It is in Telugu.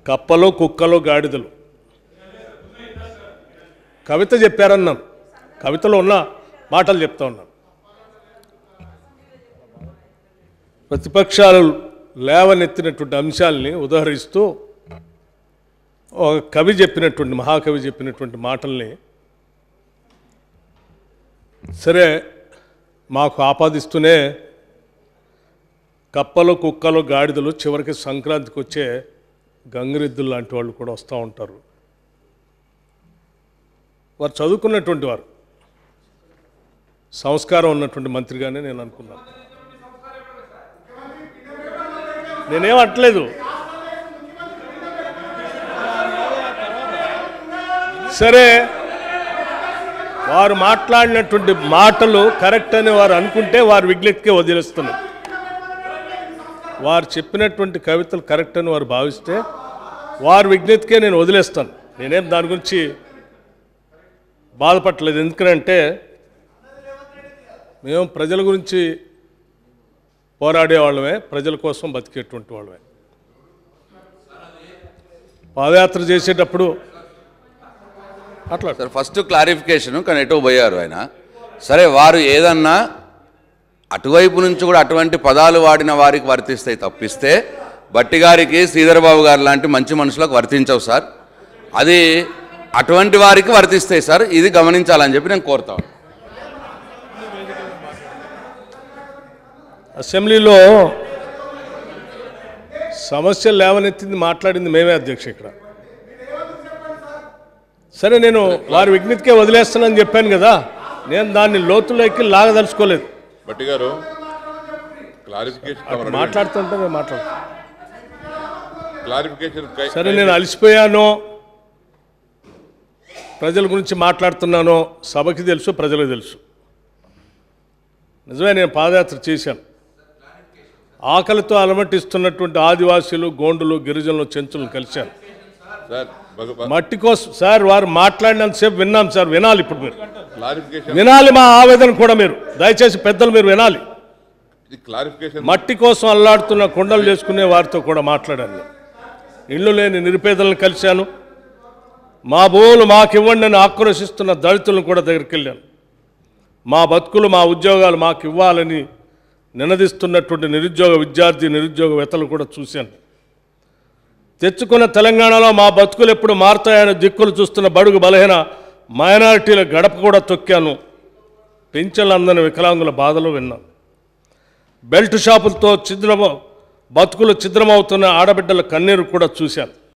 కప్పలు కుక్కలు గాడిదలు కవిత చెప్పారన్నాను కవితలో ఉన్న మాటలు చెప్తా ఉన్నాను ప్రతిపక్షాలు లేవనెత్తినటువంటి అంశాలని ఉదహరిస్తూ ఒక కవి చెప్పినటువంటి మహాకవి చెప్పినటువంటి మాటల్ని సరే మాకు ఆపాదిస్తూనే కప్పలు కుక్కలు గాడిదలు చివరికి సంక్రాంతికి వచ్చే గంగిరెద్దులు లాంటి వాళ్ళు కూడా వస్తూ ఉంటారు వారు చదువుకున్నటువంటి వారు సంస్కారం ఉన్నటువంటి మంత్రిగానే నేను అనుకున్నాను నేనేం అంటలేదు సరే వారు మాట్లాడినటువంటి మాటలు కరెక్ట్ అని వారు అనుకుంటే వారు విజ్ఞప్తికే వదిలేస్తున్నారు వారు చెప్పినటువంటి కవితలు కరెక్ట్ అని వారు భావిస్తే వారి విజ్ఞప్తికే నేను వదిలేస్తాను నేనేం దాని గురించి బాధపడలేదు ఎందుకంటే మేము ప్రజల గురించి పోరాడే వాళ్ళమే ప్రజల కోసం బతికేటువంటి వాళ్ళమే పాదయాత్ర చేసేటప్పుడు అట్లా సార్ ఫస్ట్ క్లారిఫికేషన్ కానీ ఎటో పోయారు ఆయన సరే వారు ఏదన్నా అటువైపు నుంచి కూడా అటువంటి పదాలు వాడిన వారికి వర్తిస్తాయి తప్పిస్తే బట్టి గారికి శ్రీధర్ బాబు గారు లాంటి మంచి మనుషులకు వర్తించవు సార్ అది అటువంటి వారికి వర్తిస్తాయి సార్ ఇది గమనించాలని చెప్పి నేను కోరుతాను అసెంబ్లీలో సమస్యలు లేవనెత్తింది మాట్లాడింది మేమే అధ్యక్ష ఇక్కడ సరే నేను వారి విజ్ఞప్తికే వదిలేస్తానని చెప్పాను కదా నేను దాన్ని లోతులోకి లాగదలుచుకోలేదు బట్టి గారు క్లారిఫికేషన్ అటు మాట్లాడుతుంటే నేను మాట్లాడుతాను క్లారిఫికేషన్ సరే నేను అలసిపోయాను ప్రజల గురించి మాట్లాడుతున్నాను సభకి తెలుసు ప్రజలకు తెలుసు నిజమే నేను పాదయాత్ర చేశాను ఆకలితో అలమటిస్తున్నటువంటి ఆదివాసీలు గోండులు గిరిజనులు చెంచులను కలిశాను సార్ భగ- మట్టి కోసం సార్ వారు మాట్లాడినంతసేపు విన్నాం సార్ వినాలి ఇప్పుడు మీరు క్లారిఫికేషన్ వినాలి మా ఆవేదన కూడా మీరు దయచేసి పెద్దలు మీరు వినాలి ఇది క్లారిఫికేషన్ మట్టి కోసం అల్లాడుతున్న కొండలు చేసుకునే వారితో కూడా మాట్లాడాను నేను. ఇల్లు లేని నిరుపేదలను కలిశాను మా భూములు మాకివ్వండి అని ఆక్రోశిస్తున్న దళితులను కూడా దగ్గరికి వెళ్ళాను మా బతుకులు మా ఉద్యోగాలు మాకు ఇవ్వాలని నినదిస్తున్నటువంటి నిరుద్యోగ విద్యార్థి నిరుద్యోగ వేతలు కూడా చూశాను తెచ్చుకున్న తెలంగాణలో మా బతుకులు ఎప్పుడు మారుతాయని దిక్కులు చూస్తున్న బడుగు బలహీన మైనారిటీల గడప కూడా తొక్కాను పెంచలందని వికలాంగుల బాధలు విన్నాను బెల్ట్ షాపులతో ఛిద్రమ బతుకులు ఛిద్రమవుతున్న ఆడబిడ్డల కన్నీరు కూడా చూశాను